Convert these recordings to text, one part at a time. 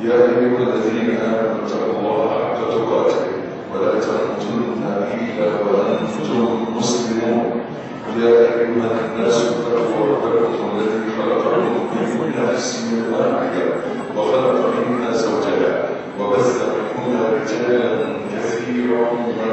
يا أيها الذين آمنوا اتقوا الله حق تقاته ولا تموتن إلا وأنتم مسلمون يا أيها الناس اتقوا ربكم الذي خلقكم من نفس واحدة وخلق منها زوجها وبث منهما رجالا كثيرا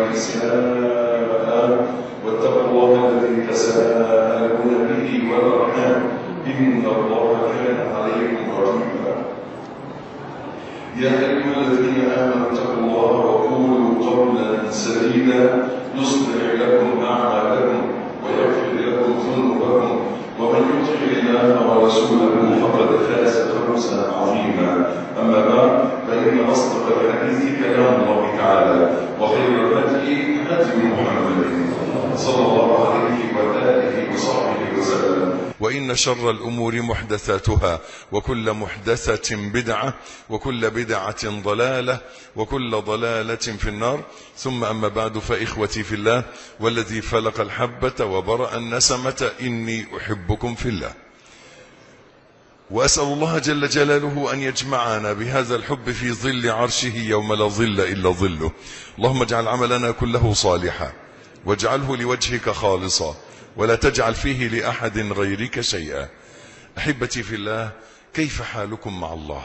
ونساء واتقوا الله الذي تساءلون به والأرحام إن الله كان عليكم رقيبا يا أيها الذين آمنوا اتقوا الله وقولوا قولا سديدا يصلح لكم أعمالكم ويغفر لكم ذنوبكم ومن يطع الله ورسوله فقد فاز فوزا عظيما أما بعد فإن أصدق الحديث كلام الله تعالى وخير الهدي هدي محمد صلى الله عليه وآله وصحبه وسلم وإن شر الأمور محدثاتها وكل محدثة بدعة وكل بدعة ضلالة وكل ضلالة في النار ثم أما بعد فإخوتي في الله والذي فلق الحبة وبرأ النسمة إني أحبكم في الله وأسأل الله جل جلاله أن يجمعنا بهذا الحب في ظل عرشه يوم لا ظل إلا ظله اللهم اجعل عملنا كله صالحا واجعله لوجهك خالصا ولا تجعل فيه لأحد غيرك شيئا أحبتي في الله كيف حالكم مع الله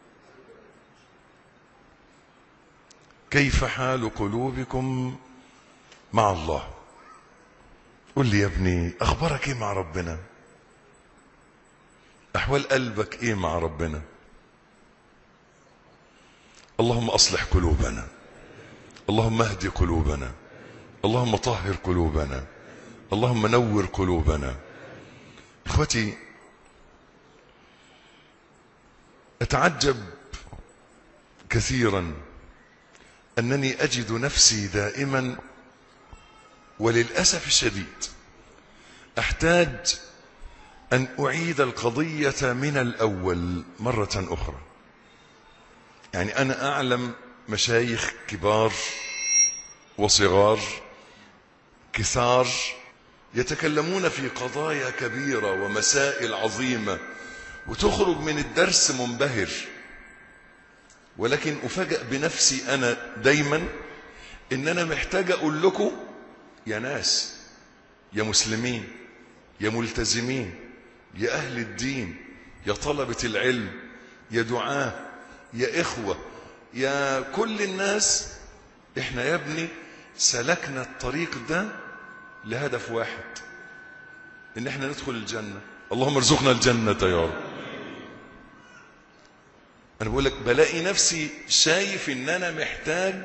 كيف حال قلوبكم مع الله قل لي يا ابني أخبارك إيه مع ربنا أحوال قلبك إيه مع ربنا اللهم أصلح قلوبنا اللهم اهد قلوبنا اللهم طهر قلوبنا اللهم نور قلوبنا اخوتي اتعجب كثيرا انني اجد نفسي دائما وللاسف الشديد احتاج ان اعيد القضيه من الاول مره اخرى يعني انا اعلم مشايخ كبار وصغار كثار يتكلمون في قضايا كبيرة ومسائل عظيمة وتخرج من الدرس منبهر ولكن أفاجأ بنفسي أنا دايما إن أنا محتاج أقول لكم يا ناس يا مسلمين يا ملتزمين يا أهل الدين يا طلبة العلم يا دعاة يا إخوة يا كل الناس إحنا يا ابني سلكنا الطريق ده لهدف واحد ان احنا ندخل الجنة اللهم ارزقنا الجنة يا رب انا بقول لك بلاقي نفسي شايف ان انا محتاج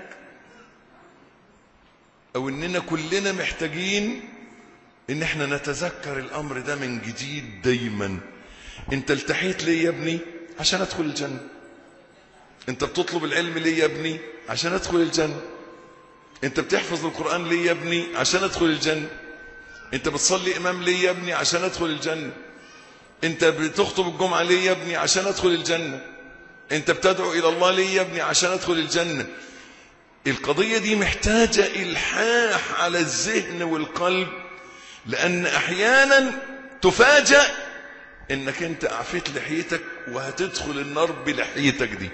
او اننا كلنا محتاجين ان احنا نتذكر الامر ده من جديد دايما انت التحيت ليه يا ابني عشان ادخل الجنة انت بتطلب العلم ليه يا ابني عشان ادخل الجنة انت بتحفظ القرآن ليه يا ابني عشان ادخل الجنة انت بتصلي امام ليه يا ابني عشان ادخل الجنة انت بتخطب الجمعة ليه يا ابني عشان ادخل الجنة انت بتدعو الى الله ليه يا ابني عشان ادخل الجنة القضية دي محتاجة الحاح على الذهن والقلب لان احيانا تفاجأ انك انت اعفيت لحيتك وهتدخل النار بلحيتك دي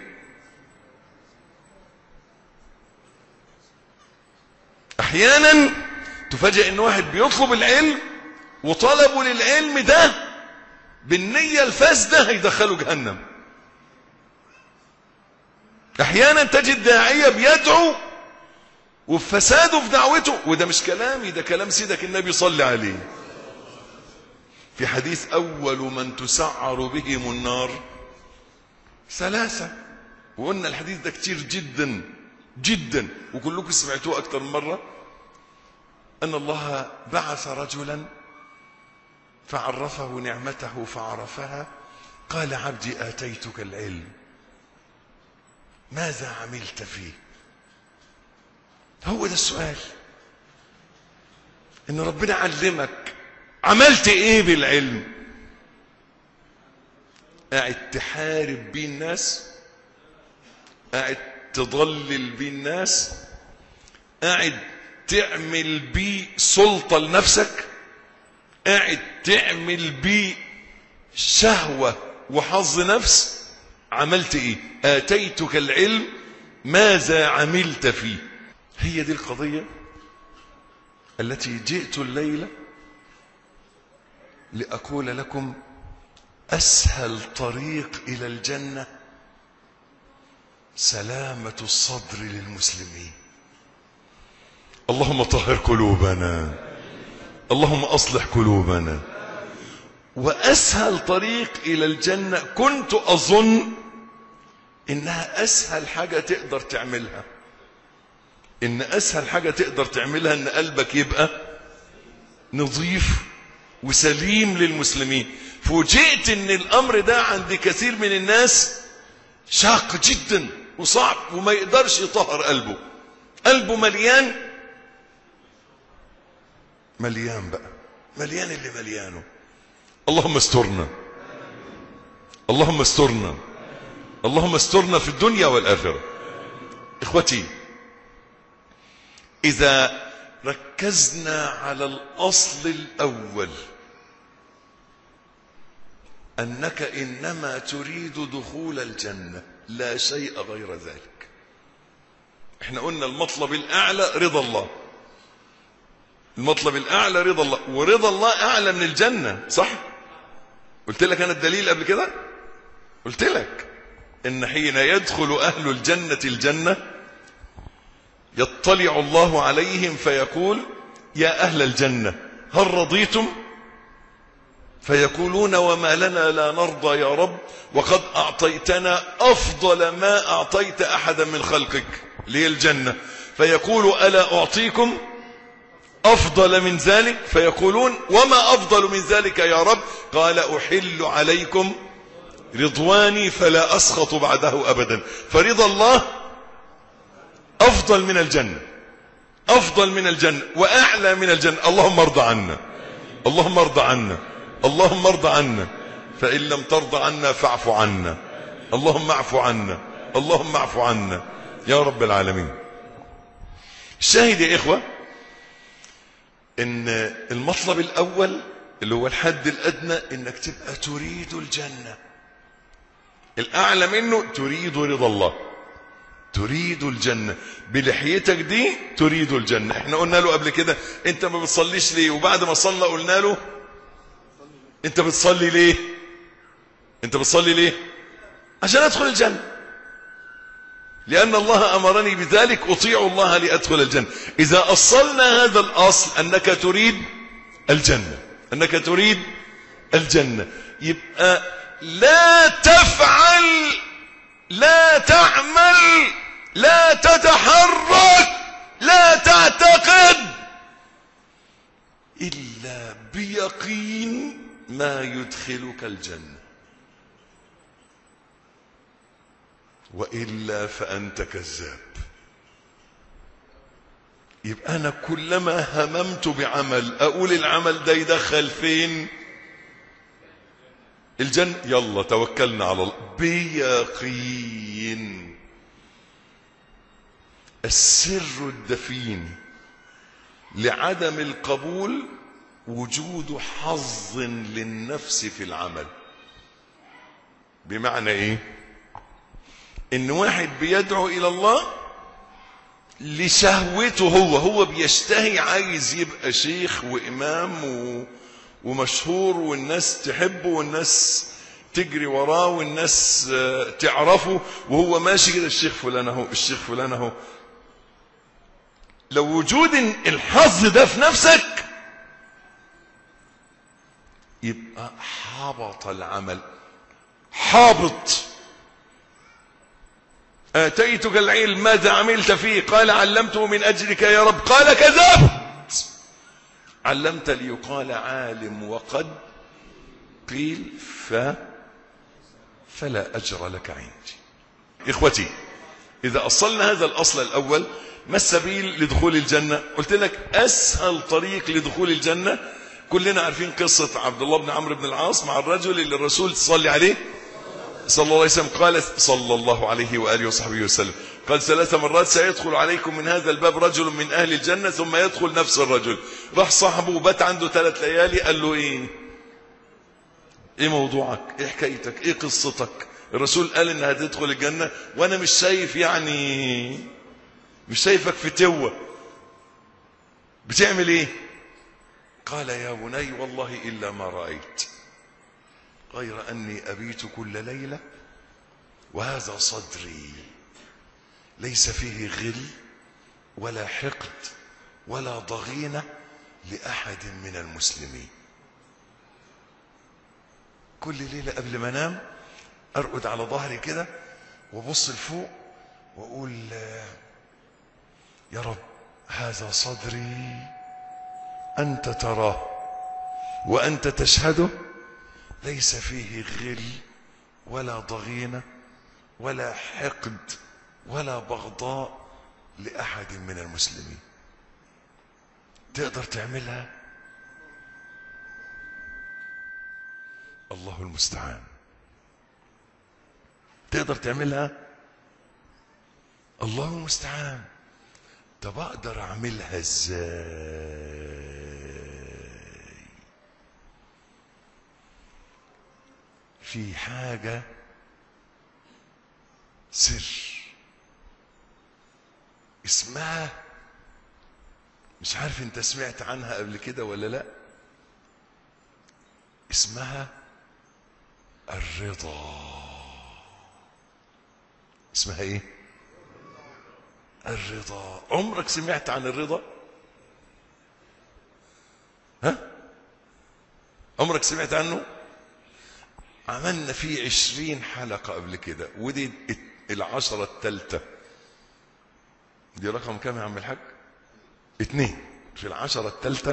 احيانا تفاجئ ان واحد بيطلب العلم وطلبه للعلم ده بالنية الفاسدة هيدخله جهنم احيانا تجد داعية بيدعو وفساده في دعوته وده مش كلامي ده كلام سيدك النبي صلى عليه في حديث اول من تسعر بهم النار ثلاثة وقلنا الحديث ده كتير جدا جدا وكلكم سمعتوه اكتر من مرة ان الله بعث رجلا فعرفه نعمته فعرفها قال عبدي اتيتك العلم ماذا عملت فيه هو ده السؤال ان ربنا علمك عملت ايه بالعلم قاعد تحارب بيه الناس قاعد تضلل بيه الناس قاعد تعمل بيه سلطة لنفسك قاعد تعمل بيه شهوة وحظ نفس عملت ايه اتيتك العلم ماذا عملت فيه هي دي القضية التي جئت الليلة لأقول لكم أسهل طريق إلى الجنة سلامة الصدر للمسلمين اللهم طهر قلوبنا اللهم أصلح قلوبنا وأسهل طريق إلى الجنة كنت أظن إنها أسهل حاجة تقدر تعملها إن أسهل حاجة تقدر تعملها إن قلبك يبقى نظيف وسليم للمسلمين فوجئت إن الأمر ده عند كثير من الناس شاق جدا وصعب وما يقدرش يطهر قلبه قلبه مليان مليان بقى مليان اللي مليانه اللهم استرنا اللهم استرنا اللهم استرنا في الدنيا والآخرة إخوتي إذا ركزنا على الأصل الأول أنك إنما تريد دخول الجنة لا شيء غير ذلك احنا قلنا المطلب الأعلى رضا الله المطلب الأعلى رضا الله ورضا الله أعلى من الجنة صح قلت لك أنا الدليل قبل كده قلت لك إن حين يدخل أهل الجنة الجنة يطلع الله عليهم فيقول يا أهل الجنة هل رضيتم فيقولون وما لنا لا نرضى يا رب وقد أعطيتنا أفضل ما أعطيت أحدا من خلقك لي الجنة فيقول ألا أعطيكم أفضل من ذلك فيقولون وما أفضل من ذلك يا رب قال أحل عليكم رضواني فلا أسخط بعده أبدا فرضا الله أفضل من الجنة أفضل من الجنة وأعلى من الجنة اللهم ارضى عنا اللهم ارضى عنا اللهم ارضى عنا فإن لم ترضى عنا فاعف عنا اللهم اعف عنا اللهم اعف عنا يا رب العالمين الشاهد يا إخوة إن المطلب الأول اللي هو الحد الأدنى إنك تبقى تريد الجنة الأعلى منه تريد رضا الله تريد الجنة بلحيتك دي تريد الجنة احنا قلنا له قبل كده انت ما بتصليش ليه وبعد ما صلى قلنا له انت بتصلي ليه انت بتصلي ليه عشان ادخل الجنة لأن الله أمرني بذلك أطيع الله لأدخل الجنة إذا أصلنا هذا الأصل أنك تريد الجنة أنك تريد الجنة يبقى لا تفعل لا تعمل لا تتحرك لا تعتقد إلا بيقين ما يدخلك الجنة وإلا فأنت كذاب يبقى أنا كلما هممت بعمل أقول العمل ده يدخل فين الجنة يلا توكلنا على الله بيقين السر الدفين لعدم القبول وجود حظ للنفس في العمل بمعنى ايه ان واحد بيدعو الى الله لشهوته هو هو بيشتهي عايز يبقى شيخ وامام و... ومشهور والناس تحبه والناس تجري وراه والناس تعرفه وهو ماشي كده الشيخ فلان اهو الشيخ فلان اهو لو وجود الحظ ده في نفسك يبقى حبط العمل حابط آتيتك العلم ماذا عملت فيه قال علمته من أجلك يا رب قال كذبت علمت ليقال عالم وقد قيل ف فلا أجر لك عندي إخوتي إذا أصلنا هذا الأصل الأول ما السبيل لدخول الجنة قلت لك أسهل طريق لدخول الجنة كلنا عارفين قصة عبد الله بن عمرو بن العاص مع الرجل اللي الرسول صلى عليه صلى الله عليه وسلم قال صلى الله عليه وآله وصحبه وسلم قال ثلاث مرات سيدخل عليكم من هذا الباب رجل من أهل الجنة ثم يدخل نفس الرجل راح صاحبه وبات عنده ثلاث ليالي قال له إيه إيه موضوعك إيه حكايتك إيه قصتك الرسول قال انها تدخل الجنة وانا مش شايف يعني مش شايفك في توة بتعمل ايه قال يا بني والله الا ما رأيت غير اني ابيت كل ليلة وهذا صدري ليس فيه غل ولا حقد ولا ضغينة لأحد من المسلمين كل ليلة قبل ما انام ارقد على ظهري كده وابص لفوق واقول يا رب هذا صدري انت تراه وانت تشهده ليس فيه غل ولا ضغينه ولا حقد ولا بغضاء لاحد من المسلمين تقدر تعملها الله المستعان تقدر تعملها الله المستعان طب اقدر اعملها ازاي في حاجه سر اسمها مش عارف انت سمعت عنها قبل كده ولا لا اسمها الرضا اسمها ايه الرضا عمرك سمعت عن الرضا ها عمرك سمعت عنه عملنا فيه عشرين حلقة قبل كده ودي العشرة التالتة دي رقم كام يا عم الحاج اتنين في العشرة التالتة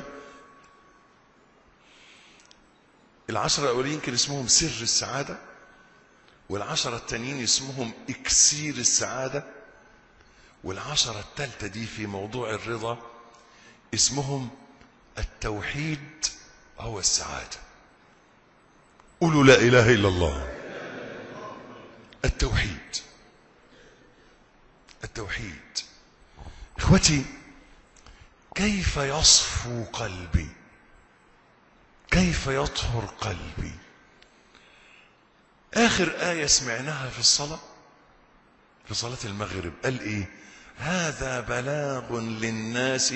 العشرة الأولين كان اسمهم سر السعادة والعشرة التانيين اسمهم إكسير السعادة والعشرة التالتة دي في موضوع الرضا اسمهم التوحيد هو السعادة قولوا لا إله إلا الله التوحيد التوحيد إخوتي كيف يصفو قلبي كيف يطهر قلبي آخر آية سمعناها في الصلاة في صلاة المغرب قال إيه هذا بلاغ للناس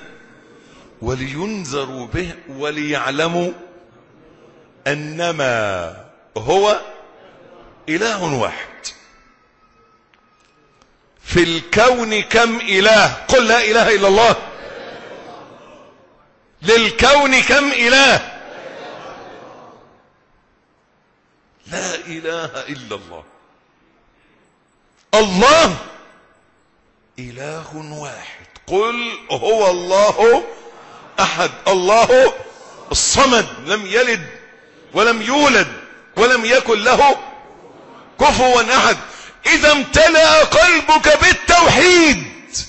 ولينذروا به وليعلموا أنما هو إله واحد في الكون كم إله قل لا إله إلا الله للكون كم إله لا إله إلا الله الله إله واحد قل هو الله أحد الله الصمد لم يلد ولم يولد ولم يكن له كفوا أحد إذا امتلأ قلبك بالتوحيد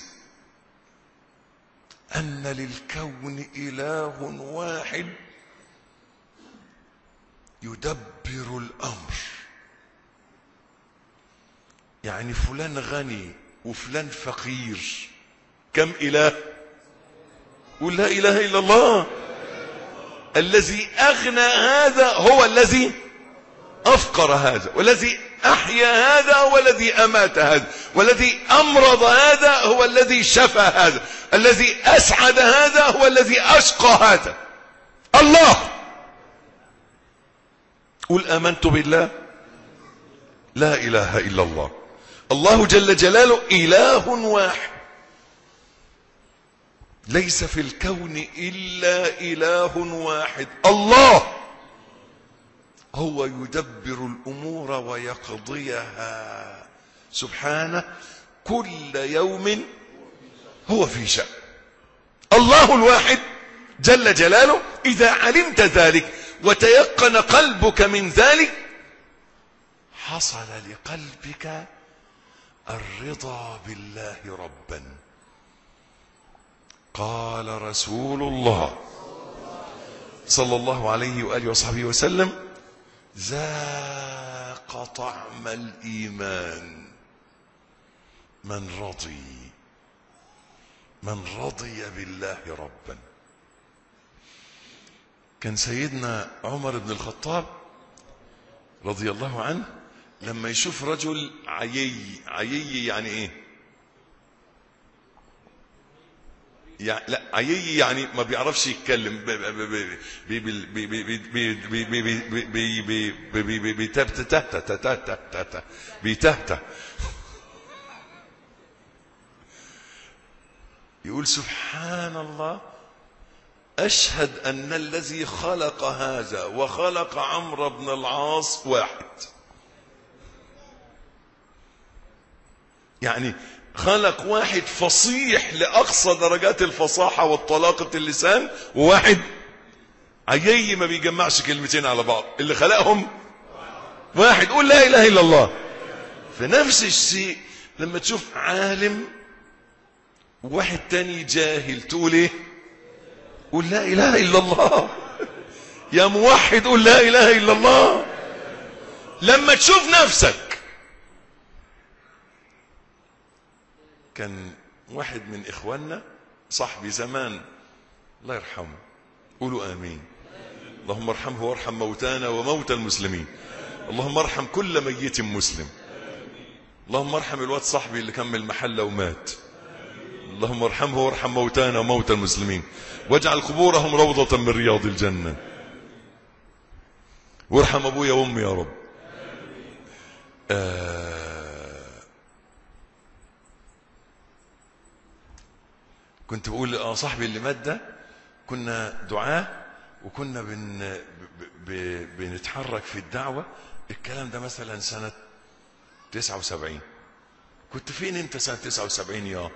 أن للكون إله واحد يدبر الأمر يعني فلان غني وفلان فقير كم إله قل لا إله إلا الله الذي أغنى هذا هو الذي أفقر هذا والذي أحيا هذا هو الذي أمات هذا والذي أمرض هذا هو الذي شفى هذا الذي أسعد هذا هو الذي أشقى هذا الله قل آمنت بالله لا إله إلا الله الله جل جلاله إله واحد ليس في الكون إلا إله واحد الله هو يدبر الأمور ويقضيها سبحانه كل يوم هو في شأن الله الواحد جل جلاله إذا علمت ذلك وتيقن قلبك من ذلك حصل لقلبك الرضا بالله ربا قال رسول الله صلى الله عليه وآله وصحبه وسلم ذاق طعم الإيمان من رضي من رضي بالله ربا كان سيدنا عمر بن الخطاب رضي الله عنه لما يشوف رجل عيي عيي يعني ايه يعني لا عيي يعني ما بيعرفش يتكلم بيتهته يقول سبحان الله أشهد أن الذي خلق هذا وخلق عمرو بن العاص واحد يعني خلق واحد فصيح لأقصى درجات الفصاحة والطلاقة اللسان وواحد عيي ما بيجمعش كلمتين على بعض اللي خلقهم واحد قول لا إله إلا الله في نفس الشيء لما تشوف عالم وواحد تاني جاهل تقول ايه قول لا اله الا الله يا موحد قول لا اله الا الله لما تشوف نفسك كان واحد من اخواننا صاحبي زمان الله يرحمه قولوا امين اللهم ارحمه وارحم موتانا وموتى المسلمين اللهم ارحم كل ميت مسلم اللهم ارحم الواد صاحبي اللي كان من المحله ومات اللهم ارحمه وارحم موتانا وموتى المسلمين واجعل قبورهم روضة من رياض الجنة وارحم ابويا وامي يا رب آه كنت بقول اه صاحبي اللي مات ده كنا دعاة وكنا بن ب ب بنتحرك في الدعوة الكلام ده مثلا سنة 79 كنت فين انت سنة 79 يا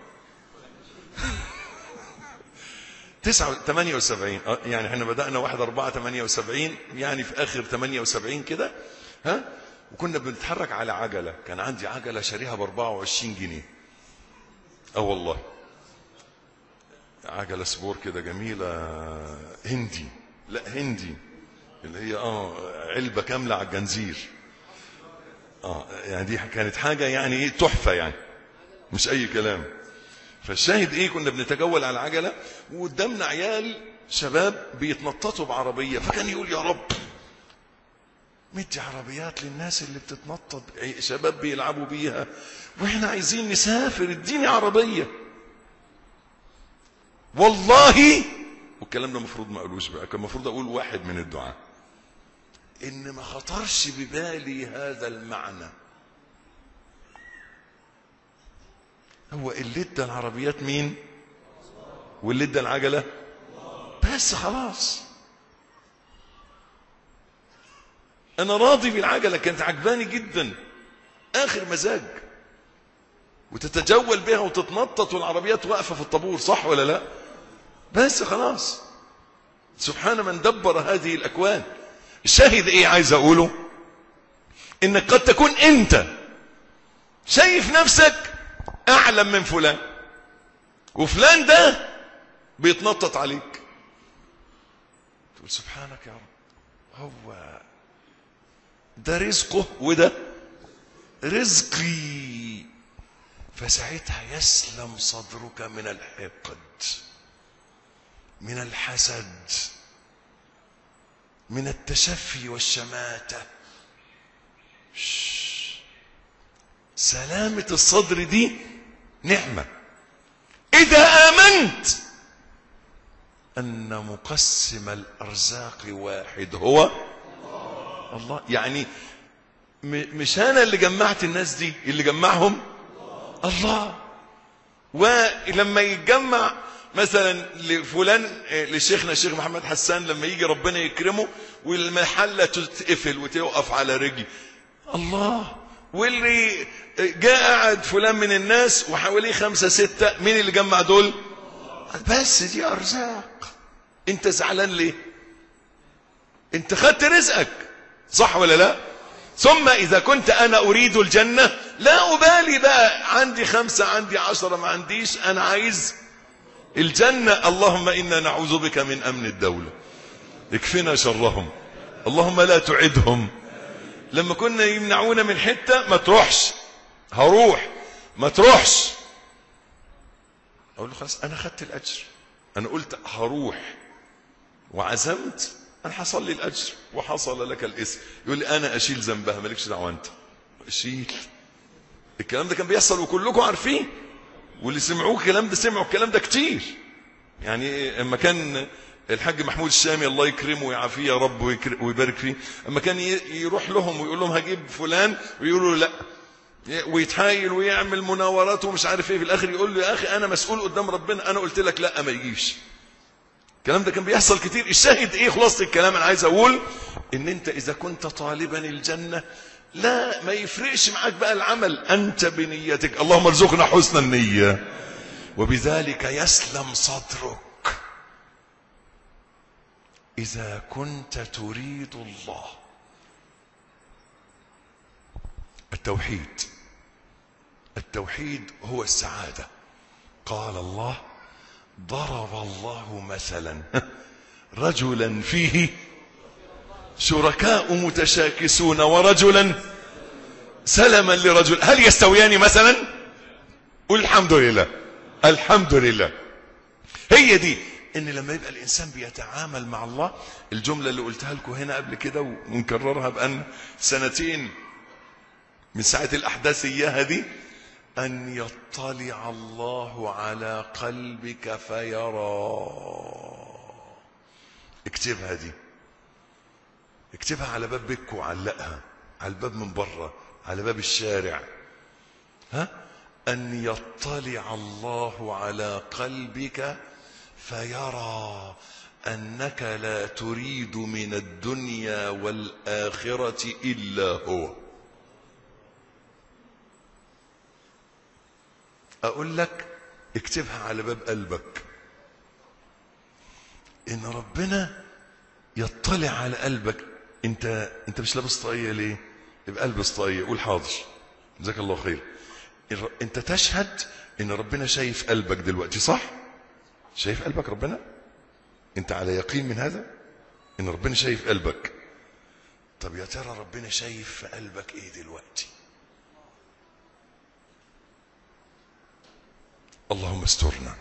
تسعة تمانية وسبعين يعني احنا بدأنا واحد أربعة تمانية وسبعين يعني في آخر تمانية وسبعين كده ها وكنا بنتحرك على عجلة كان عندي عجلة شاريها بأربعة وعشرين جنيه اه والله عجلة سبور كده جميلة هندي لا هندي اللي هي اه علبة كاملة على الجنزير اه يعني دي كانت حاجة يعني ايه تحفة يعني مش أي كلام فالشاهد ايه كنا بنتجول على العجله وقدامنا عيال شباب بيتنططوا بعربيه فكان يقول يا رب مدي عربيات للناس اللي بتتنطط شباب بيلعبوا بيها واحنا عايزين نسافر اديني عربيه والله والكلام ده المفروض ما اقولوش بقى كان المفروض اقول واحد من الدعاء ان ما خطرش ببالي هذا المعنى هو اللي ادى العربيات مين واللي ادى العجله بس خلاص انا راضي بالعجله كانت عجباني جدا اخر مزاج وتتجول بها وتتنطط والعربيات واقفه في الطابور صح ولا لا بس خلاص سبحان من دبر هذه الاكوان الشاهد ايه عايز اقوله انك قد تكون انت شايف نفسك اعلم من فلان وفلان ده بيتنطط عليك تقول سبحانك يا رب هو ده رزقه وده رزقي فساعتها يسلم صدرك من الحقد من الحسد من التشفي والشماته سلامه الصدر دي نعمة إذا آمنت أن مقسم الأرزاق واحد هو الله يعني مش أنا اللي جمعت الناس دي اللي جمعهم الله ولما يتجمع مثلا لفلان لشيخنا الشيخ محمد حسان لما يجي ربنا يكرمه والمحلة تتقفل وتوقف على رجلي الله واللي جاء قعد فلان من الناس وحواليه خمسة ستة مين اللي جمع دول بس دي أرزاق انت زعلان ليه انت خدت رزقك صح ولا لا ثم إذا كنت أنا أريد الجنة لا أبالي بقى عندي خمسة عندي عشرة ما عنديش أنا عايز الجنة اللهم إنا نعوذ بك من أمن الدولة اكفنا شرهم اللهم لا تعدهم لما كنا يمنعونا من حتة ما تروحش هروح ما تروحش اقول له خلاص انا خدت الاجر انا قلت هروح وعزمت انا حصل لي الاجر وحصل لك الاسم يقول لي انا اشيل ذنبها مالكش دعوه انت شيل الكلام ده كان بيحصل وكلكم عارفين واللي سمعوه الكلام ده سمعوا الكلام ده كتير يعني اما كان الحاج محمود الشامي الله يكرمه ويعافيه يا رب ويكر- ويبارك فيه اما كان ي- يروح لهم ويقول لهم هجيب فلان ويقولوا له لا ويتحايل ويعمل مناورات ومش عارف ايه في الاخر يقول له يا اخي انا مسؤول قدام ربنا انا قلت لك لا ما يجيش الكلام ده كان بيحصل كتير الشاهد ايه خلاصه الكلام انا عايز اقول ان انت اذا كنت طالبا الجنه لا ما يفرقش معاك بقى العمل انت بنيتك اللهم ارزقنا حسن النيه وبذلك يسلم صدرك اذا كنت تريد الله التوحيد التوحيد هو السعاده قال الله ضرب الله مثلا رجلا فيه شركاء متشاكسون ورجلا سلما لرجل هل يستويان مثلا قل الحمد لله الحمد لله هي دي ان لما يبقى الانسان بيتعامل مع الله الجمله اللي قلتها لكم هنا قبل كده ونكررها بان سنتين من ساعه الاحداث اياها دي ان يطلع الله على قلبك فيرى اكتبها دي اكتبها على باب بيتك وعلقها على الباب من بره على باب الشارع ها ان يطلع الله على قلبك فيرى انك لا تريد من الدنيا والاخره الا هو اقول لك اكتبها على باب قلبك ان ربنا يطلع على قلبك انت انت مش لابس طاقيه ليه يبقى البس طاقيه قول حاضر جزاك الله خير الر- انت تشهد ان ربنا شايف قلبك دلوقتي صح شايف قلبك ربنا انت على يقين من هذا ان ربنا شايف قلبك طب يا ترى ربنا شايف في قلبك ايه دلوقتي اللهم استرنا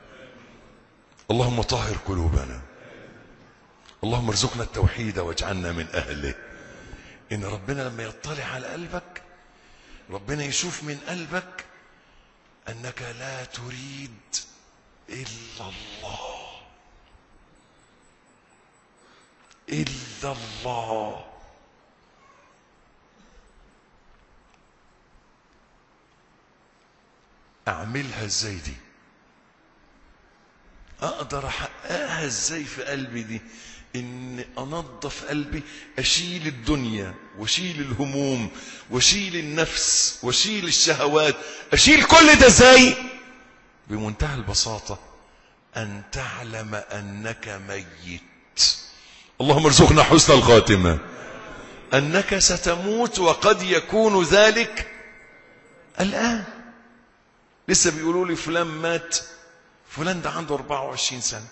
اللهم طهر قلوبنا اللهم ارزقنا التوحيد واجعلنا من اهله ان ربنا لما يطلع على قلبك ربنا يشوف من قلبك انك لا تريد الا الله الا الله اعملها ازاي دي اقدر احققها ازاي في قلبي دي ان انظف قلبي اشيل الدنيا واشيل الهموم واشيل النفس واشيل الشهوات اشيل كل ده ازاي بمنتهى البساطه ان تعلم انك ميت اللهم ارزقنا حسن الخاتمه انك ستموت وقد يكون ذلك الان لسه بيقولوا لي فلان مات فلان ده عنده 24 سنة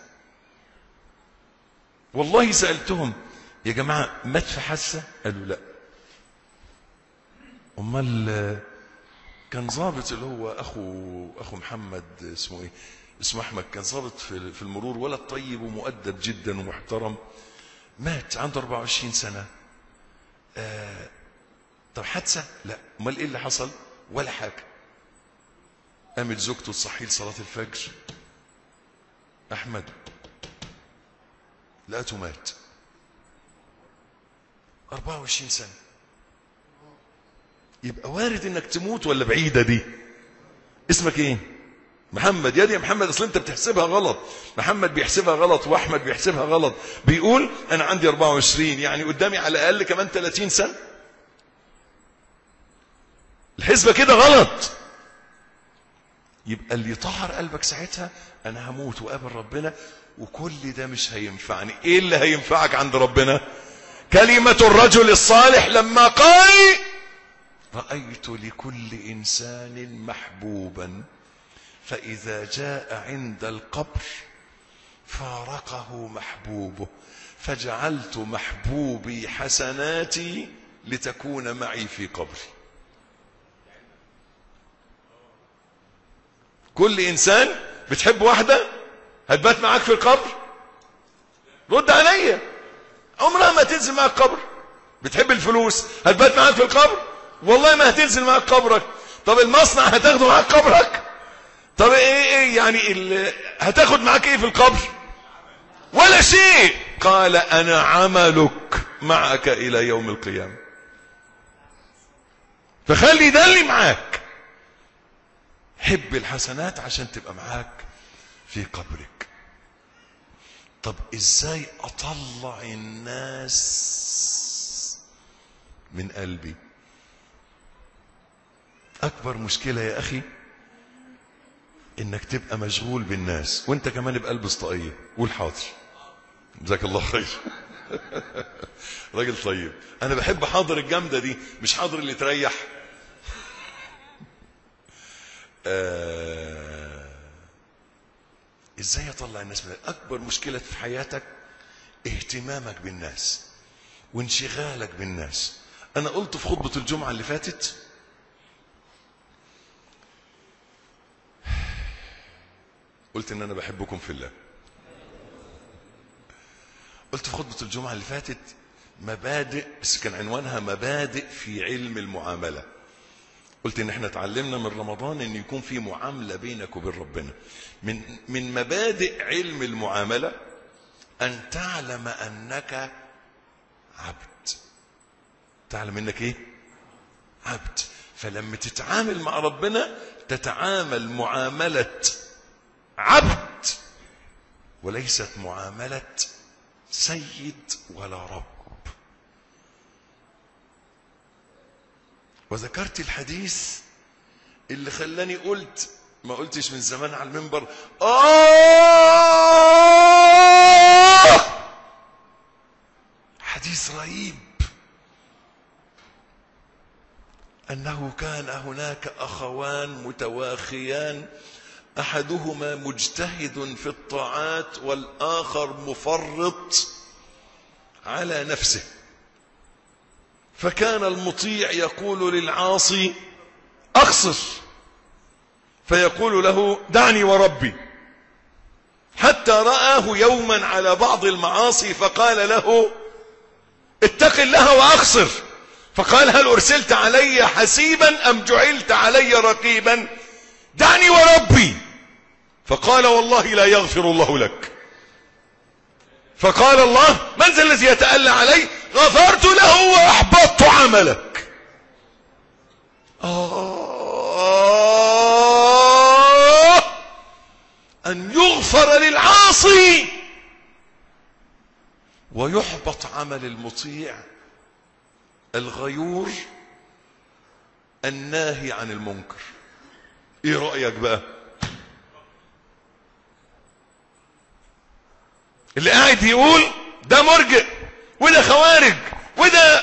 والله سألتهم يا جماعة مات في حادثة قالوا لا أمال كان ضابط اللي هو أخو أخو محمد اسمه إيه اسمه أحمد كان ضابط في في المرور ولد طيب ومؤدب جدا ومحترم مات عنده 24 سنة آه طب حادثة لا أمال إيه اللي حصل ولا حاجة قامت زوجته تصحيه لصلاة الفجر أحمد لقيته مات 24 سنة يبقى وارد انك تموت ولا بعيدة دي اسمك ايه محمد يا دي يا محمد اصل انت بتحسبها غلط محمد بيحسبها غلط واحمد بيحسبها غلط بيقول انا عندي 24 يعني قدامي على الاقل كمان 30 سنة الحسبة كده غلط يبقى اللي طهر قلبك ساعتها انا هموت وقابل ربنا وكل ده مش هينفعني ايه اللي هينفعك عند ربنا كلمة الرجل الصالح لما قال رأيت لكل إنسان محبوبا فإذا جاء عند القبر فارقه محبوبه فجعلت محبوبي حسناتي لتكون معي في قبري كل انسان بتحب واحده هتبات معاك في القبر رد عليا عمرها ما تنزل معاك القبر بتحب الفلوس هتبات معاك في القبر والله ما هتنزل معاك قبرك طب المصنع هتاخده معاك قبرك طب ايه ايه يعني ال... هتاخد معاك ايه في القبر ولا شيء قال انا عملك معك الى يوم القيامه فخلي ده اللي معاك حب الحسنات عشان تبقى معاك في قبرك طب ازاي اطلع الناس من قلبي اكبر مشكله يا اخي انك تبقى مشغول بالناس وانت كمان بقلب اسطائيه قول حاضر جزاك الله خير راجل طيب انا بحب حاضر الجامده دي مش حاضر اللي تريح آه... ازاي اطلع الناس من اكبر مشكله في حياتك اهتمامك بالناس وانشغالك بالناس انا قلت في خطبه الجمعه اللي فاتت قلت ان انا بحبكم في الله قلت في خطبه الجمعه اللي فاتت مبادئ بس كان عنوانها مبادئ في علم المعامله قلت ان احنا اتعلمنا من رمضان ان يكون في معامله بينك وبين ربنا من من مبادئ علم المعامله ان تعلم انك عبد تعلم انك ايه عبد فلما تتعامل مع ربنا تتعامل معامله عبد وليست معامله سيد ولا رب وذكرت الحديث اللي خلاني قلت ما قلتش من زمان على المنبر آه حديث رهيب أنه كان هناك أخوان متواخيان أحدهما مجتهد في الطاعات والآخر مفرط على نفسه فكان المطيع يقول للعاصي أقصر فيقول له دعني وربي حتى رآه يوما على بعض المعاصي فقال له اتق الله وأقصر فقال هل أرسلت علي حسيبا أم جعلت علي رقيبا دعني وربي فقال والله لا يغفر الله لك فقال الله من ذا الذي يتألى علي غفرت له وأحبطت عملك آه أن يغفر للعاصي ويحبط عمل المطيع الغيور الناهي عن المنكر ايه رأيك بقى اللي قاعد يقول ده مرجئ وده خوارج وده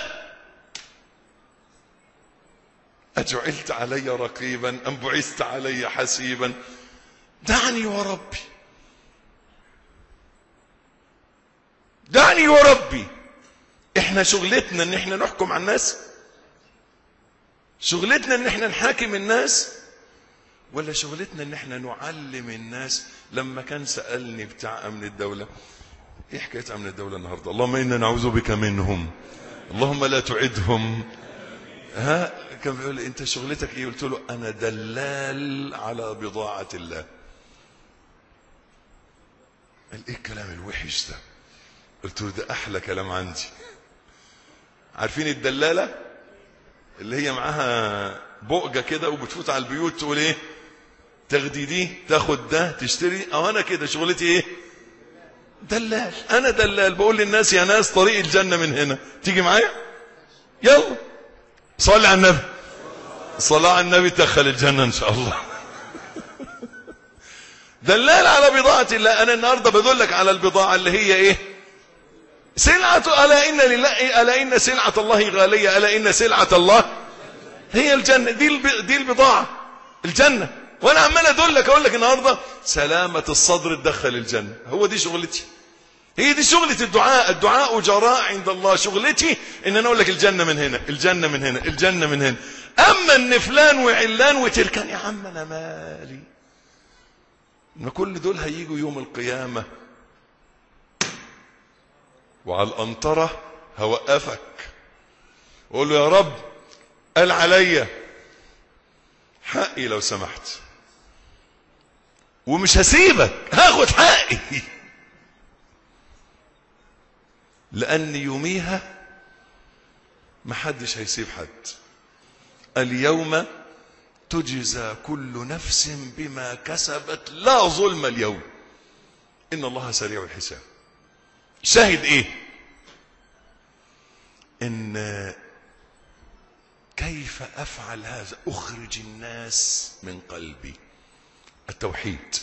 أجعلت علي رقيبا أم بعثت علي حسيبا دعني وربي دعني وربي احنا شغلتنا ان احنا نحكم على الناس شغلتنا ان احنا نحاكم الناس ولا شغلتنا ان احنا نعلم الناس لما كان سألني بتاع امن الدولة ايه حكاية امن الدولة النهاردة اللهم انا نعوذ بك منهم اللهم لا تعدهم ها كان بيقول لي انت شغلتك ايه قلت له انا دلال على بضاعة الله قال ايه الكلام الوحش ده قلت له ده احلى كلام عندي عارفين الدلالة اللي هي معاها بؤجة كده وبتفوت على البيوت تقول ايه تاخدي دي تاخد ده تشتري او انا كده شغلتي ايه دلال انا دلال بقول للناس يا ناس طريق الجنة من هنا تيجي معايا يلا صلي على النبي صلاة على النبي تدخل الجنة ان شاء الله دلال على بضاعة الله انا النهاردة بدلك على البضاعة اللي هي ايه سلعة ألا إن لله ألا إن سلعة الله غالية ألا إن سلعة الله هي الجنة دي الب... دي البضاعة الجنة وأنا عمال أدلك أقول لك النهاردة سلامة الصدر تدخل الجنة هو دي شغلتي هي دي شغلة الدعاء الدعاء جراء عند الله شغلتي إن أنا أقول لك الجنة من هنا الجنة من هنا الجنة من هنا أما إن فلان وعلان وتركان يا عم أنا مالي ما كل دول هيجوا يوم القيامة وعلى الأنطرة هوقفك وقول له يا رب قال عليا حقي لو سمحت ومش هسيبك هاخد حقي لان يوميها محدش هيسيب حد اليوم تجزى كل نفس بما كسبت لا ظلم اليوم ان الله سريع الحساب شاهد ايه ان كيف افعل هذا اخرج الناس من قلبي التوحيد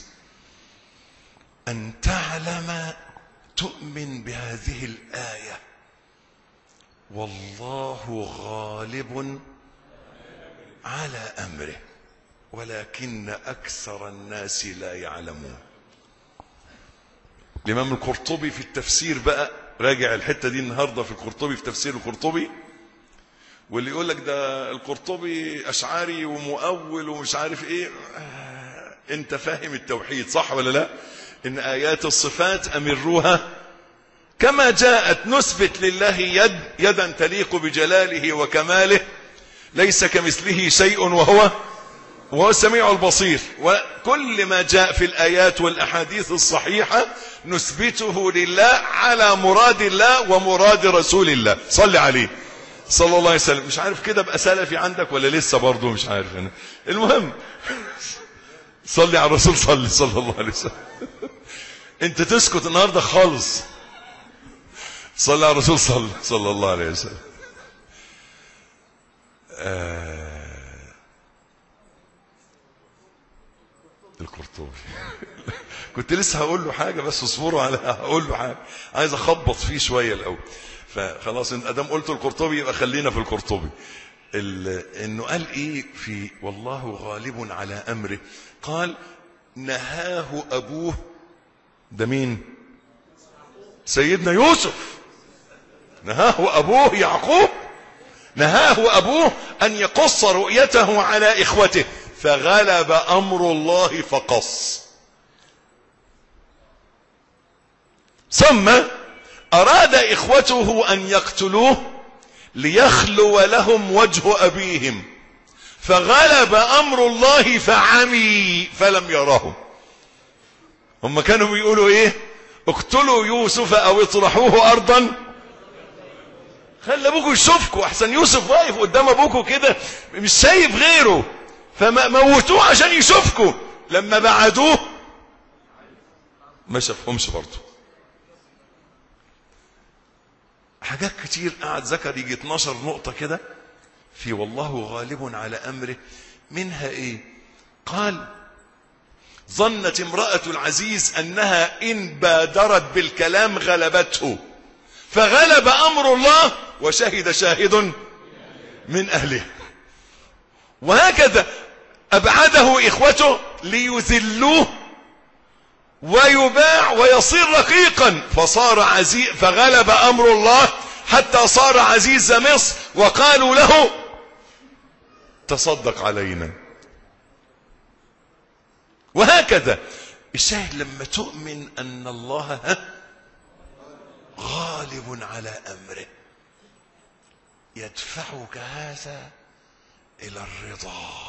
ان تعلم تؤمن بهذه الايه والله غالب على امره ولكن اكثر الناس لا يعلمون الامام القرطبي في التفسير بقى راجع الحته دي النهارده في القرطبي في تفسير القرطبي واللي يقول لك ده القرطبي اشعري ومؤول ومش عارف ايه آه انت فاهم التوحيد صح ولا لا ان ايات الصفات امروها كما جاءت نثبت لله يد يدا تليق بجلاله وكماله ليس كمثله شيء وهو وهو السميع البصير وكل ما جاء في الآيات والأحاديث الصحيحة نثبته لله على مراد الله ومراد رسول الله صلي عليه صلى الله عليه وسلم مش عارف كده بقى سلفي عندك ولا لسه برضه مش عارف أنا المهم صلي على الرسول صلي صلى الله عليه وسلم انت تسكت النهارده خالص صلى على الرسول صلى صلى الله عليه وسلم آه القرطبي كنت لسه هقول له حاجه بس اصبروا على هقول له حاجه عايز اخبط فيه شويه الاول فخلاص انت ادام قلت القرطبي يبقى خلينا في القرطبي انه قال ايه في والله غالب على امره قال نهاه ابوه ده مين سيدنا يوسف نهاه ابوه يعقوب نهاه ابوه ان يقص رؤيته على اخوته فغلب امر الله فقص ثم اراد اخوته ان يقتلوه ليخلو لهم وجه ابيهم فغلب امر الله فعمي فلم يراه هم كانوا بيقولوا ايه اقتلوا يوسف او اطرحوه ارضا خلي ابوكوا يشوفكوا احسن يوسف واقف قدام ابوكوا كده مش سايب غيره فموتوه عشان يشوفكوا لما بعدوه ما شافهمش برضه حاجات كتير قعد ذكر يجي 12 نقطة كده في والله غالب على أمره منها إيه قال ظنت امرأة العزيز أنها إن بادرت بالكلام غلبته فغلب أمر الله وشهد شاهد من أهله وهكذا أبعده إخوته ليذلوه ويباع ويصير رقيقا فصار عزيز فغلب أمر الله حتى صار عزيز مصر وقالوا له تصدق علينا وهكذا الشاهد لما تؤمن أن الله غالب على أمره يدفعك هذا إلى الرضا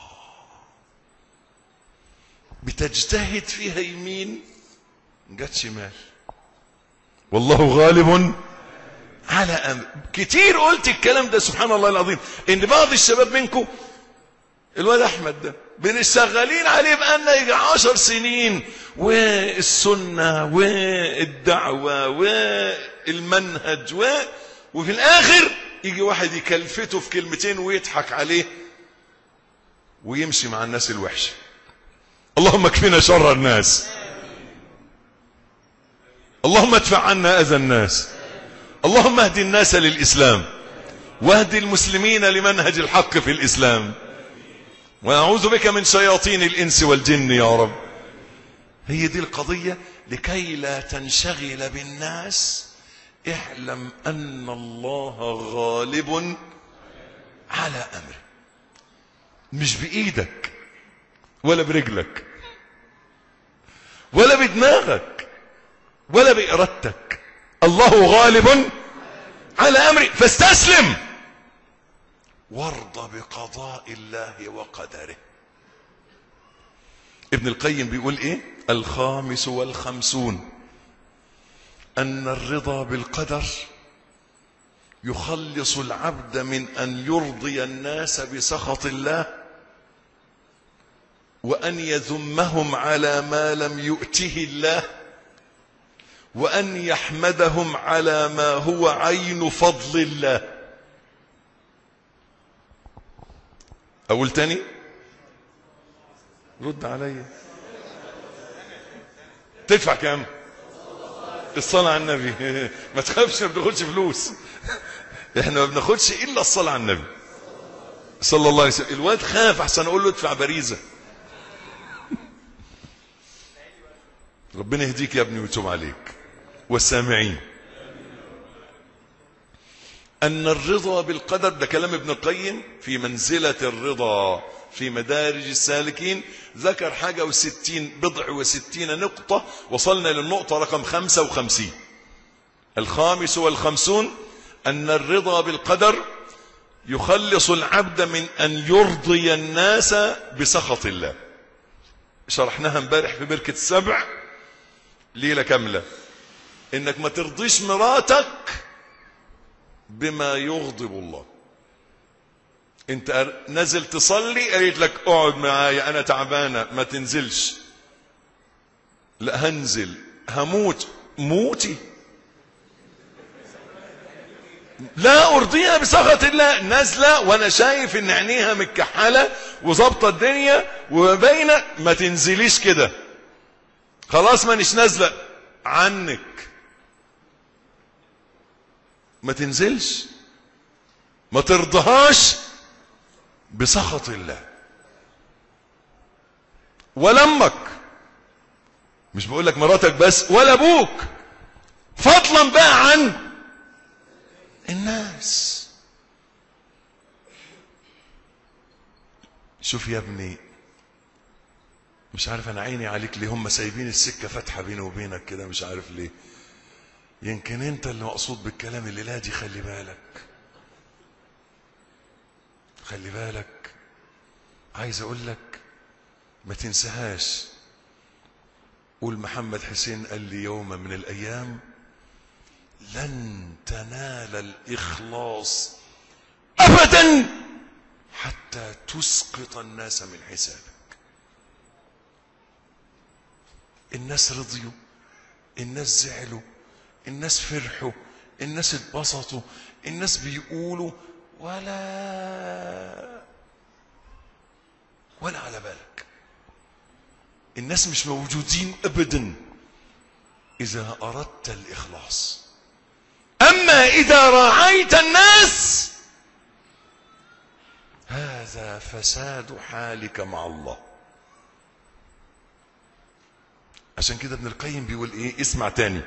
بتجتهد فيها يمين جت شمال والله غالب على أمر كتير قلت الكلام ده سبحان الله العظيم ان بعض الشباب منكم الواد احمد ده بنشغالين عليه بقالنا يجي عشر سنين والسنة والدعوة والمنهج و... وفي الاخر يجي واحد يكلفته في كلمتين ويضحك عليه ويمشي مع الناس الوحشة اللهم اكفنا شر الناس اللهم ادفع عنا اذى الناس اللهم اهد الناس للاسلام واهد المسلمين لمنهج الحق في الاسلام ونعوذ بك من شياطين الانس والجن يا رب هي دي القضية لكي لا تنشغل بالناس اعلم ان الله غالب على امره مش بايدك ولا برجلك ولا بدماغك ولا بارادتك الله غالب على امره فاستسلم وارض بقضاء الله وقدره ابن القيم بيقول ايه الخامس والخمسون ان الرضا بالقدر يخلص العبد من ان يرضي الناس بسخط الله وان يذمهم على ما لم يؤته الله وان يحمدهم على ما هو عين فضل الله اقول تاني رد عليا تدفع كام الصلاة على النبي ما تخافش ما بناخدش فلوس احنا ما بناخدش الا الصلاة على النبي صلى الله عليه وسلم الواد خاف احسن اقول له ادفع باريزة ربنا يهديك يا ابني ويتوب عليك والسامعين أن الرضا بالقدر ده كلام ابن القيم في منزلة الرضا في مدارج السالكين ذكر حاجة وستين بضع وستين نقطة وصلنا للنقطة رقم خمسة وخمسين الخامس والخمسون أن الرضا بالقدر يخلص العبد من أن يرضي الناس بسخط الله شرحناها امبارح في بركة السبع ليلة كاملة انك ما ترضيش مراتك بما يغضب الله انت نزل تصلي قالت لك اقعد معايا انا تعبانه ما تنزلش لا هنزل هموت موتي لا ارضيها بسخط الله نازله وانا شايف ان عينيها متكحله وظابطه الدنيا وباينه ما تنزليش كده خلاص مانيش نازله عنك ما تنزلش ما ترضهاش بسخط الله ولا امك مش بقول لك مراتك بس ولا ابوك فضلا بقى عن الناس شوف يا ابني مش عارف انا عيني عليك ليه هم سايبين السكه فاتحه بيني وبينك كده مش عارف ليه يمكن انت اللي مقصود بالكلام اللي لا دي خلي بالك خلي بالك عايز اقول لك ما تنساهاش قول محمد حسين قال لي يوم من الايام لن تنال الاخلاص ابدا حتى تسقط الناس من حسابك الناس رضيوا الناس زعلوا الناس فرحوا الناس اتبسطوا الناس بيقولوا ولا ولا على بالك الناس مش موجودين ابدا اذا اردت الاخلاص اما اذا راعيت الناس هذا فساد حالك مع الله عشان كده ابن القيم بيقول ايه اسمع تاني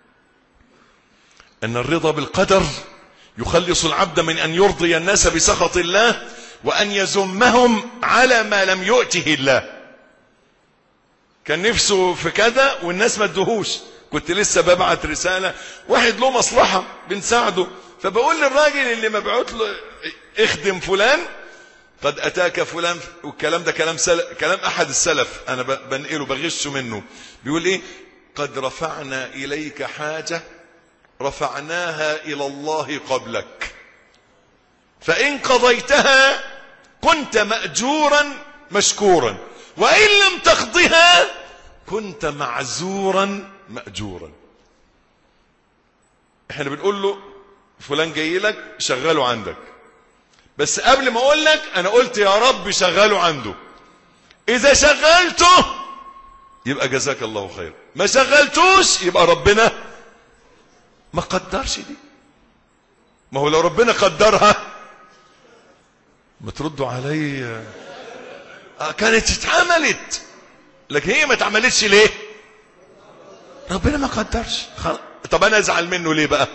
ان الرضا بالقدر يخلص العبد من ان يرضي الناس بسخط الله وان يذمهم على ما لم يؤته الله كان نفسه في كذا والناس ما ادوهوش كنت لسه ببعت رسالة واحد له مصلحة بنساعده فبقول للراجل اللي مبعوت له اخدم فلان قد اتاك فلان والكلام ده كلام سل... كلام احد السلف انا ب... بنقله بغشه منه بيقول ايه قد رفعنا اليك حاجه رفعناها الى الله قبلك فان قضيتها كنت ماجورا مشكورا وان لم تقضها كنت معزورا ماجورا احنا بنقول له فلان جاي لك شغله عندك بس قبل ما اقول لك انا قلت يا رب شغله عنده اذا شغلته يبقى جزاك الله خير ما شغلتوش يبقى ربنا ما قدرش دي ما هو لو ربنا قدرها ما تردوا علي آه كانت اتعملت لكن هي ما اتعملتش ليه ربنا ما قدرش خل... طب انا ازعل منه ليه بقى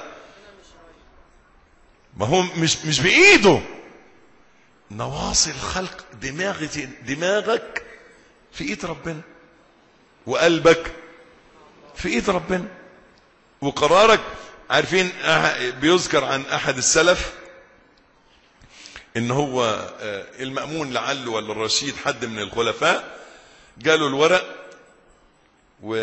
ما هو مش مش بايده نواصي الخلق دماغك دماغك في ايد ربنا وقلبك في ايد ربنا وقرارك عارفين بيذكر عن احد السلف ان هو آه، المأمون لعله ولا الرشيد حد من الخلفاء جاله الورق و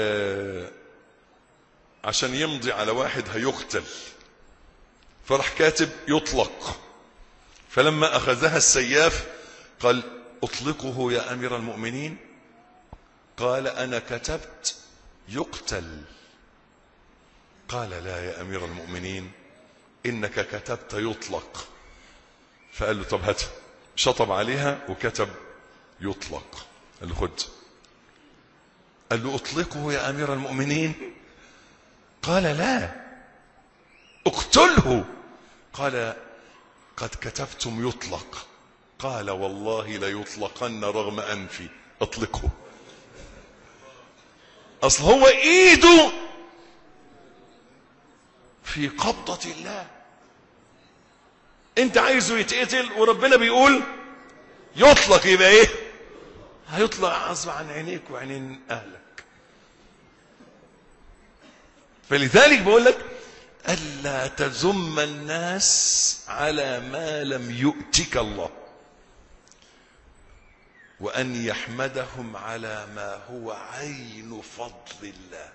عشان يمضي على واحد هيقتل فراح كاتب يطلق فلما اخذها السياف قال اطلقه يا امير المؤمنين قال انا كتبت يقتل قال لا يا امير المؤمنين انك كتبت يطلق فقال له طب هاتها شطب عليها وكتب يطلق قال له خد قال له اطلقه يا امير المؤمنين قال لا اقتله قال قد كتبتم يطلق قال والله ليطلقن رغم انفي اطلقه اصل هو ايده في قبضة الله انت عايزه يتقتل وربنا بيقول يطلق يبقى ايه هيطلق غصب عن عينيك وعينين اهلك فلذلك بقول لك الا تذم الناس على ما لم يؤتك الله وان يحمدهم على ما هو عين فضل الله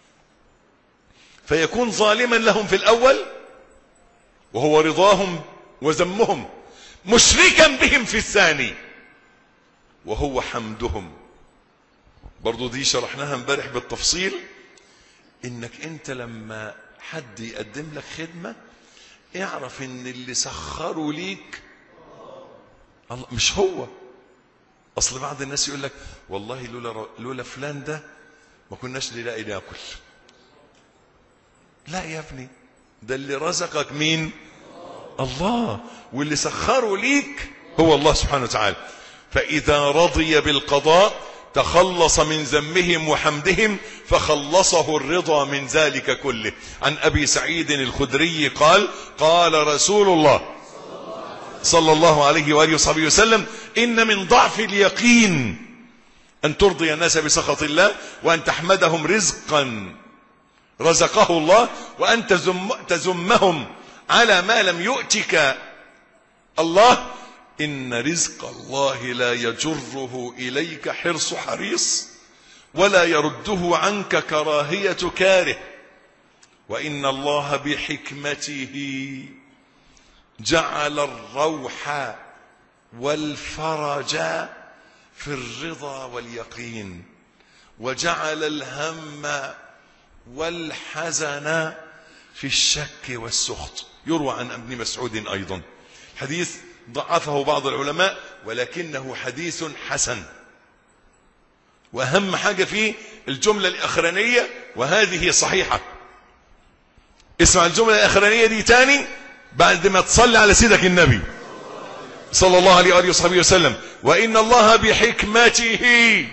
فيكون ظالما لهم في الاول وهو رضاهم وذمهم مشركا بهم في الثاني وهو حمدهم برضو دي شرحناها امبارح بالتفصيل انك انت لما حد يقدم لك خدمة اعرف ان اللي سخروا ليك الله مش هو اصل بعض الناس يقول لك والله لولا لولا فلان ده ما كناش نلاقي ناكل لا يا ابني ده اللي رزقك مين الله واللي سخره ليك هو الله سبحانه وتعالى فإذا رضي بالقضاء تخلص من ذمهم وحمدهم فخلصه الرضا من ذلك كله عن أبي سعيد الخدري قال قال رسول الله صلى الله عليه وآله وصحبه وسلم إن من ضعف اليقين أن ترضي الناس بسخط الله وأن تحمدهم رزقا رزقه الله وأن تزم تزمهم على ما لم يؤتك الله إن رزق الله لا يجره إليك حرص حريص ولا يرده عنك كراهية كاره وإن الله بحكمته جعل الروح والفرج في الرضا واليقين وجعل الهم والحزن في الشك والسخط يروى عن ابن مسعود أيضا حديث ضعفه بعض العلماء ولكنه حديث حسن وأهم حاجة فيه الجملة الأخرانية وهذه صحيحة اسمع الجملة الأخرانية دي تاني بعد ما تصلي على سيدك النبي صلى الله عليه وآله وصحبه وسلم وإن الله بحكمته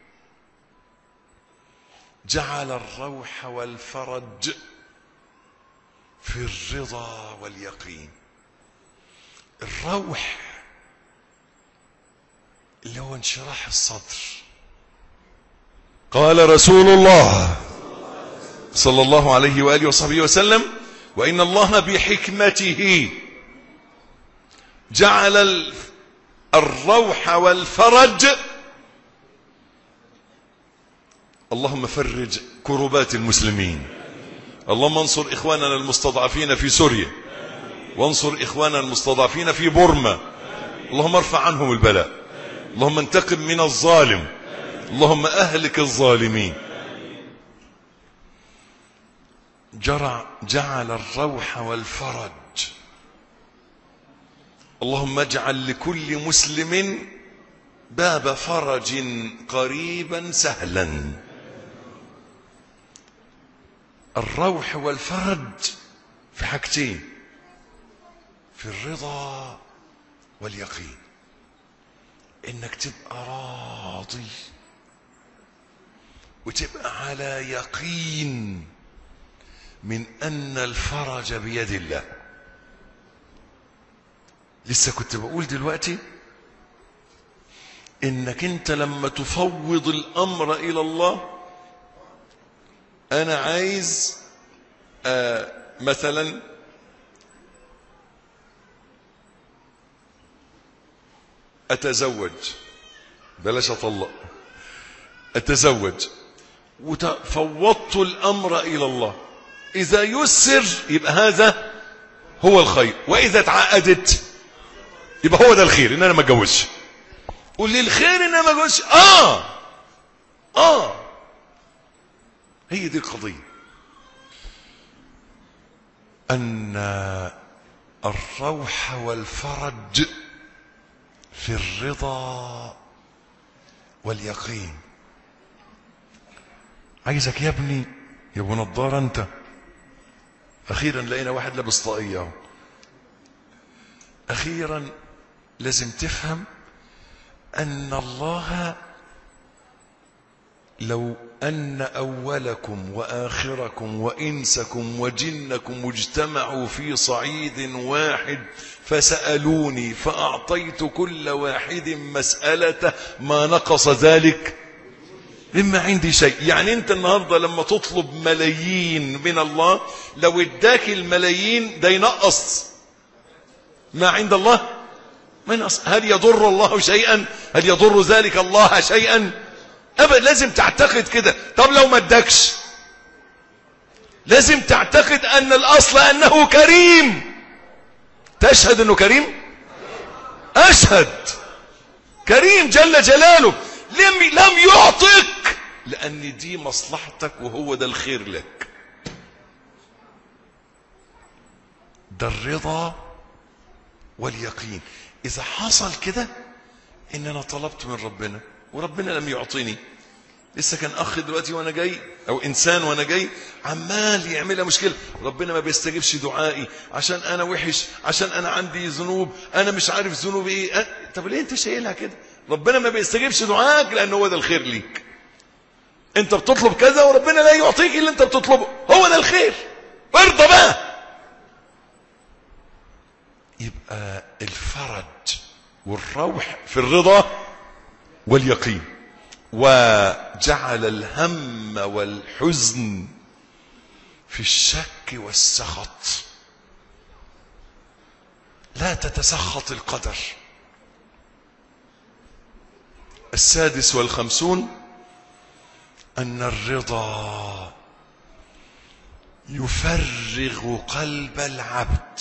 جعل الروح والفرج في الرضا واليقين الروح اللي هو انشراح الصدر قال رسول الله صلى الله عليه وآله وصحبه وسلم وإن الله بحكمته جعل الروح والفرج اللهم فرج كربات المسلمين اللهم انصر إخواننا المستضعفين في سوريا وانصر إخواننا المستضعفين في بورما اللهم ارفع عنهم البلاء اللهم انتقم من الظالم اللهم أهلك الظالمين جرع جعل الروح والفرج اللهم اجعل لكل مسلم باب فرج قريبا سهلا الروح والفرج في حاجتين في الرضا واليقين انك تبقى راضي وتبقى على يقين من ان الفرج بيد الله لسه كنت بقول دلوقتي انك انت لما تفوض الامر الى الله انا عايز آه مثلا اتزوج بلاش اطلق اتزوج وفوضت الامر الى الله اذا يسر يبقى هذا هو الخير واذا اتعقدت يبقى هو ده الخير ان انا ما اتجوزش قول لي الخير ان انا ما اتجوزش اه اه هي دي القضيه ان الروح والفرج في الرضا واليقين عايزك يا ابني يا ابو نضاره انت اخيرا لقينا واحد لابس طاقيه اهو اخيرا لازم تفهم ان الله لو ان اولكم واخركم وانسكم وجنكم اجتمعوا في صعيد واحد فسالوني فاعطيت كل واحد مسالته ما نقص ذلك مما عندي شيء يعني انت النهارده لما تطلب ملايين من الله لو اداك الملايين ده ينقص ما عند الله ما ينقص هل يضر الله شيئا هل يضر ذلك الله شيئا ابدا لازم تعتقد كده طب لو ما ادكش لازم تعتقد ان الاصل انه كريم تشهد انه كريم اشهد كريم جل جلاله لم لم يعطك لان دي مصلحتك وهو ده الخير لك ده الرضا واليقين اذا حصل كده ان انا طلبت من ربنا وربنا لم يعطيني لسه كان اخ دلوقتي وانا جاي او انسان وانا جاي عمال يعملها مشكله ربنا ما بيستجيبش دعائي عشان انا وحش عشان انا عندي ذنوب انا مش عارف ذنوبي ايه أه؟ طب ليه انت شايلها كده ربنا ما بيستجيبش دعائك لان هو ده الخير ليك انت بتطلب كذا وربنا لا يعطيك اللي انت بتطلبه هو ده الخير ارضى بقى يبقى الفرج والروح في الرضا واليقين وجعل الهم والحزن في الشك والسخط لا تتسخط القدر السادس والخمسون أن الرضا يفرغ قلب العبد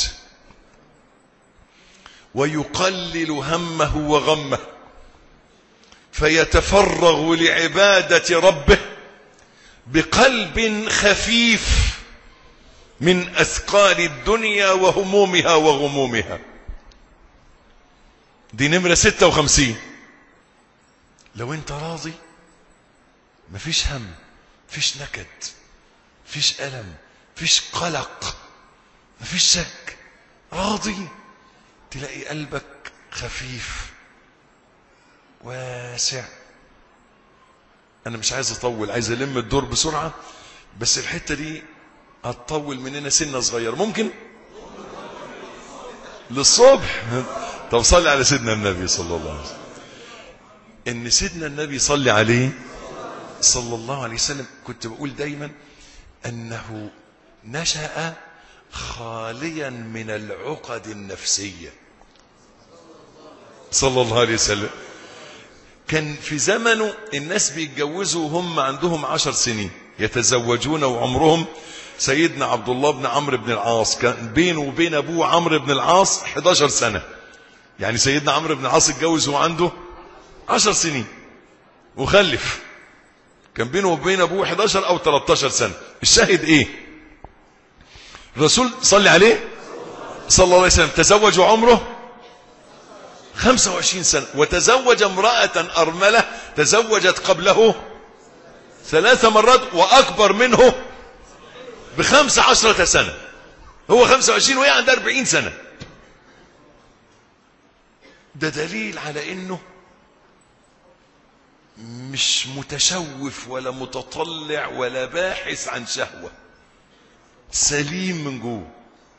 ويقلل همه وغمه فيتفرغ لعبادة ربه بقلب خفيف من أثقال الدنيا وهمومها وغمومها دي نمرة ستة وخمسين لو انت راضي مفيش هم مفيش نكد مفيش ألم مفيش قلق مفيش شك راضي تلاقي قلبك خفيف واسع انا مش عايز اطول عايز الم الدور بسرعه بس الحته دي هتطول مننا سنه صغيره ممكن للصبح طب صلي على سيدنا النبي صلى الله عليه وسلم ان سيدنا النبي صلي عليه صلى الله عليه وسلم كنت بقول دايما انه نشأ خاليا من العقد النفسيه صلى الله عليه وسلم كان في زمنه الناس بيتجوزوا وهم عندهم عشر سنين يتزوجون وعمرهم سيدنا عبد الله بن عمرو بن العاص كان بينه وبين ابوه عمرو بن العاص 11 سنة يعني سيدنا عمرو بن العاص اتجوز وهو عنده 10 سنين وخلف كان بينه وبين ابوه 11 او 13 سنة الشاهد ايه الرسول صلى عليه صلى الله عليه وسلم تزوج وعمره 25 سنة وتزوج امرأة أرملة تزوجت قبله ثلاث مرات وأكبر منه بخمس عشرة سنة هو 25 وهي عندها 40 سنة ده دليل على انه مش متشوف ولا متطلع ولا باحث عن شهوة سليم من جوه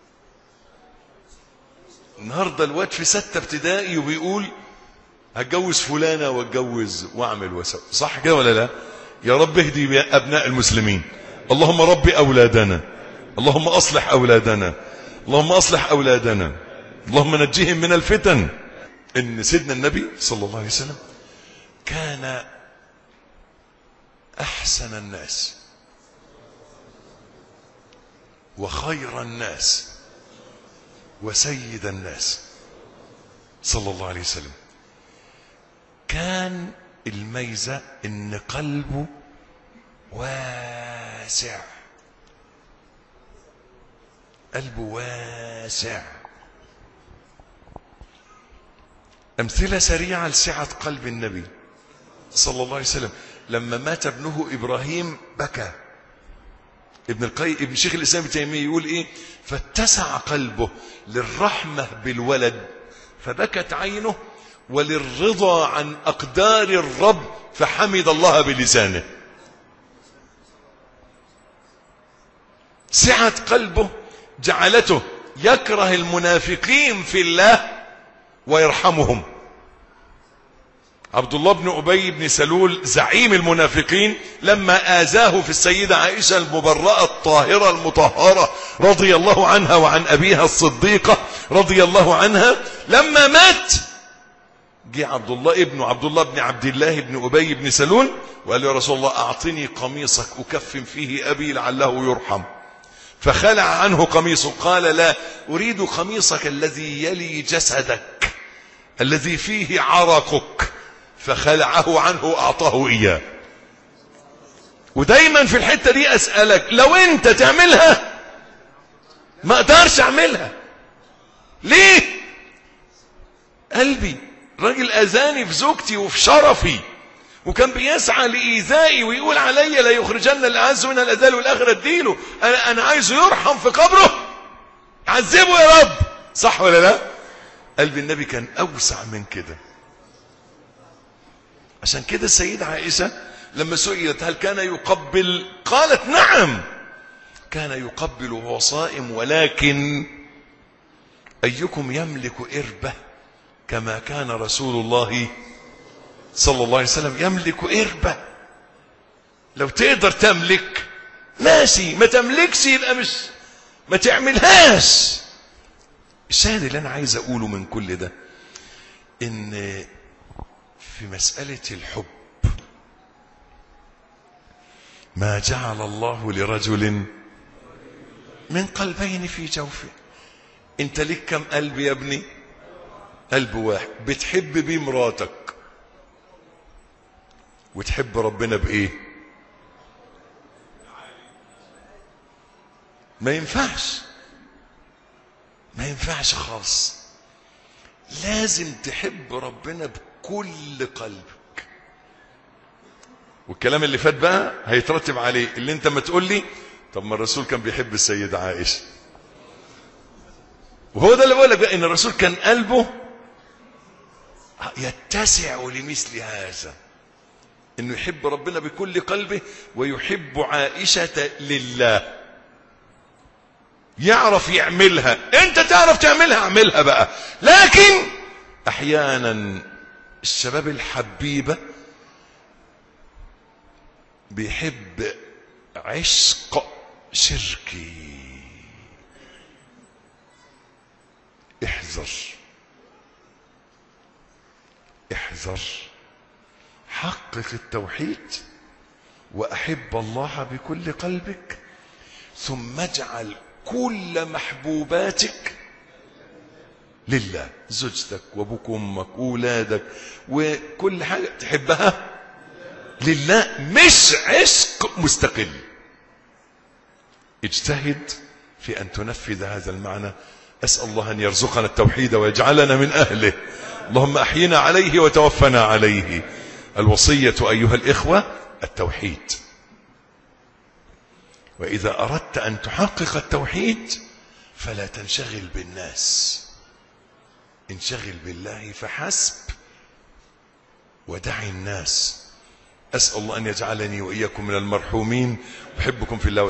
النهارده الواد في ستة ابتدائي وبيقول هتجوز فلانة واتجوز واعمل واسوي صح كده ولا لا يا رب اهدي ابناء المسلمين اللهم ربي اولادنا اللهم اصلح اولادنا اللهم اصلح اولادنا اللهم نجيهم من الفتن ان سيدنا النبي صلى الله عليه وسلم كان احسن الناس وخير الناس وسيد الناس صلى الله عليه وسلم كان الميزة ان قلبه واسع قلبه واسع أمثلة سريعة لسعة قلب النبي صلى الله عليه وسلم لما مات ابنه إبراهيم بكى ابن القيم ابن شيخ الإسلام ابن تيمية يقول إيه فاتسع قلبه للرحمة بالولد فبكت عينه وللرضا عن أقدار الرب فحمد الله بلسانه سعة قلبه جعلته يكره المنافقين في الله ويرحمهم عبد الله بن أبي بن سلول زعيم المنافقين لما آذاه في السيدة عائشة المبرأة الطاهرة المطهرة رضي الله عنها وعن أبيها الصديقة رضي الله عنها لما مات جه عبد الله ابن عبد الله بن عبد الله بن أبي بن سلول وقال له يا رسول الله أعطني قميصك أكفن فيه أبي لعله يرحم فخلع عنه قميصه قال لا أريد قميصك الذي يلي جسدك الذي فيه عرقك فخلعه عنه أعطاه إياه ودايما في الحتة دي أسألك لو أنت تعملها ما أقدرش أعملها ليه قلبي راجل أذاني في زوجتي وفي شرفي وكان بيسعى لإيذائي ويقول علي لا يخرجن الأعز من الأذل والآخرة اديله أنا, أنا عايزه يرحم في قبره عذبه يا رب صح ولا لا قلب النبي كان أوسع من كده عشان كده السيدة عائشة لما سئلت هل كان يقبل قالت نعم كان يقبل وهو صائم ولكن أيكم يملك إربة كما كان رسول الله صلى الله عليه وسلم يملك إربة لو تقدر تملك ماشي ما تملكش يبقى مش ما تعملهاش الشاهد اللي أنا عايز أقوله من كل ده إن في مسألة الحب ما جعل الله لرجل من قلبين في جوفه انت ليك كم قلب يا ابني قلب واحد بتحب بيه مراتك وتحب ربنا بايه ما ينفعش ما ينفعش خالص لازم تحب ربنا بكل قلبك والكلام اللي فات بقى هيترتب عليه اللي انت ما تقول لي طب ما الرسول كان بيحب السيدة عائشة وهو ده اللي بقول لك بقى ان الرسول كان قلبه يتسع لمثل هذا انه يحب ربنا بكل قلبه ويحب عائشة لله يعرف يعملها انت تعرف تعملها اعملها بقى لكن احيانا الشباب الحبيبة بيحب عشق شركي احذر احذر حقق التوحيد واحب الله بكل قلبك ثم اجعل كل محبوباتك لله زوجتك وابوك وامك واولادك وكل حاجه تحبها لله مش عشق مستقل اجتهد في ان تنفذ هذا المعنى اسال الله ان يرزقنا التوحيد ويجعلنا من اهله اللهم احينا عليه وتوفنا عليه الوصيه ايها الاخوه التوحيد واذا اردت ان تحقق التوحيد فلا تنشغل بالناس انشغل بالله فحسب ودع الناس اسال الله ان يجعلني واياكم من المرحومين احبكم في الله